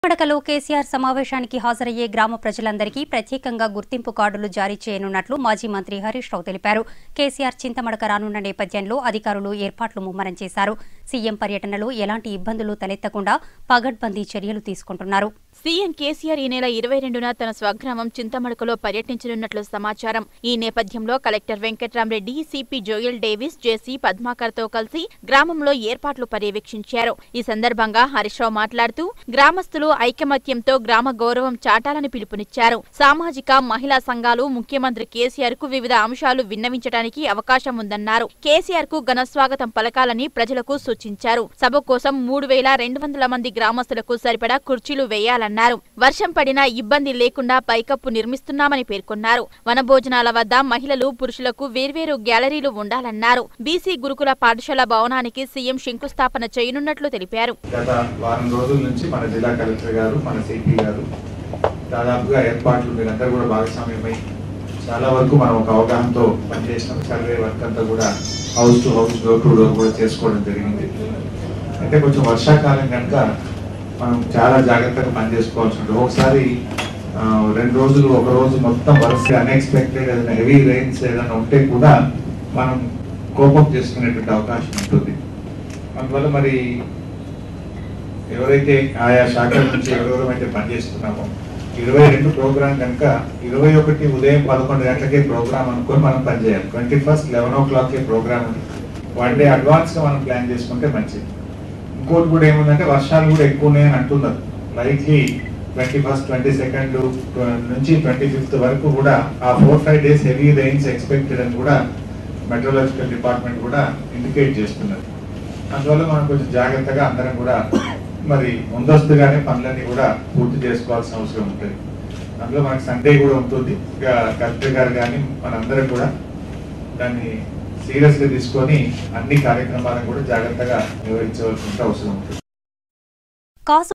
పడకలో కేసీఆర్ సమావేశానికి హాజరయ్యే గ్రామ ప్రజలందరికీ ప్రత్యేకంగా గుర్తింపు కార్డులు జారీ చేయనున్నట్లు మాజీ మంత్రి హరీష్ రావు తెలిపారు కేసీఆర్ చింతమడక రానున్న నేపథ్యంలో అధికారులు ఏర్పాట్లు ముమ్మరం చేశారు సీఎం పర్యటనలో ఎలాంటి ఇబ్బందులు తలెత్తకుండా పగడ్బందీ చర్యలు తీసుకుంటున్నారు సీఎం కేసీఆర్ ఈ నెల ఇరవై రెండున తన స్వగ్రామం చింతమడకలో పర్యటించనున్నట్లు సమాచారం ఈ నేపథ్యంలో collector Venkatramireddy CP Joel Davis JC పద్మాకర్తో కలిసి గ్రామంలో ఏర్పాట్లు పర్యవేక్షించారు ఈ సందర్భంగా హరీష్ రావు మాట్లాడుతూ గ్రామస్తులు ఐకమత్యంతో గ్రామ గౌరవం చాటాలని పిలుపునిచ్చారు సామాజిక మహిళా సంఘాలు ముఖ్యమంత్రి కేసీఆర్ కు వివిధ అంశాలు విన్నవించడానికి అవకాశం ఉందన్నారు కేసీఆర్ కు ఘన స్వాగతం పలకాలని ప్రజలకు సూచించారు సభ కోసం మూడు వేల రెండు వందల మంది గ్రామస్తులకు సరిపడా కుర్చీలు వేయాలన్నారు వర్షం పడినా ఇబ్బంది లేకుండా పైకప్పు నిర్మిస్తున్నామని పేర్కొన్నారు వనభోజనాల వద్ద మహిళలు పురుషులకు వేర్వేరు గ్యాలరీలు ఉండాలన్నారు బీసీ గురుకుల పాఠశాల భవనానికి సీఎం శంకుస్థాపన చేయనున్నట్లు తెలిపారు గత వారం రోజుల నుంచి మన జిల్లా కలెక్టర్ గారు మన సిపి గారు దాదాపుగా ఏర్పాట్లు మీరందరూ కూడా భాగస్వామ్యమై చాలా వరకు మనం ఒక అవగాహనతో పనిచేసినాం సర్వే వర్క్ అంతా కూడా house to house door to door కూడా చేసుకోవడం జరిగింది అయితే కొంచెం వర్షాకాలం కనుక మనం చాలా జాగ్రత్తగా పని చేసుకోవాల్సి ఉంటుంది ఒకసారి ఆ, రెండు రోజులు ఒక రోజు మొత్తం వరుస అన్ఎక్స్పెక్టెడ్ ఏదైనా హెవీ రైన్స్ ఏదైనా ఉంటే కూడా మనం కోపం చేసుకునేటువంటి అవకాశం ఉంటుంది అందువల్ల మరి ఎవరైతే ఆయా శాఖల నుంచి ఎవరెవరైతే పనిచేస్తున్నామో ఇరవై రెండు ప్రోగ్రామ్ కనుక ఇరవై ఒకటి ఉదయం పదకొండు గంటలకే ప్రోగ్రామ్ అనుకొని మనం పనిచేయాలి ట్వంటీ ఫస్ట్ లెవెన్ ఓ క్లాక్కే ప్రోగ్రామ్ ఉంది వన్ డే అడ్వాన్స్గా మనం ప్లాన్ చేసుకుంటే మంచిది ఇంకోటి కూడా ఏముందంటే వర్షాలు కూడా ఎక్కువ ఉన్నాయని అంటున్నారు likely twenty first twenty second నుంచి ట్వంటీ ఫిఫ్త్ వరకు కూడా ఆ four five days heavy rains expected అని కూడా మెట్రోలాజికల్ డిపార్ట్మెంట్ కూడా ఇండికేట్ చేస్తున్నది అందువల్ల మనం కొంచెం జాగ్రత్తగా అందరం కూడా మరి ముందస్తుగానే పనులన్నీ కూడా పూర్తి చేసుకోవాల్సిన అవసరం ఉంటుంది అందులో మనకి సండే కూడా ఉంటుంది ఇక కలెక్టర్ గారు కానీ మనందరం కూడా దాన్ని సీరియస్ గా తీసుకొని అన్ని కార్యక్రమాలను కూడా జాగ్రత్తగా నిర్వహించవలసిన అవసరం ఉంటుంది కాసు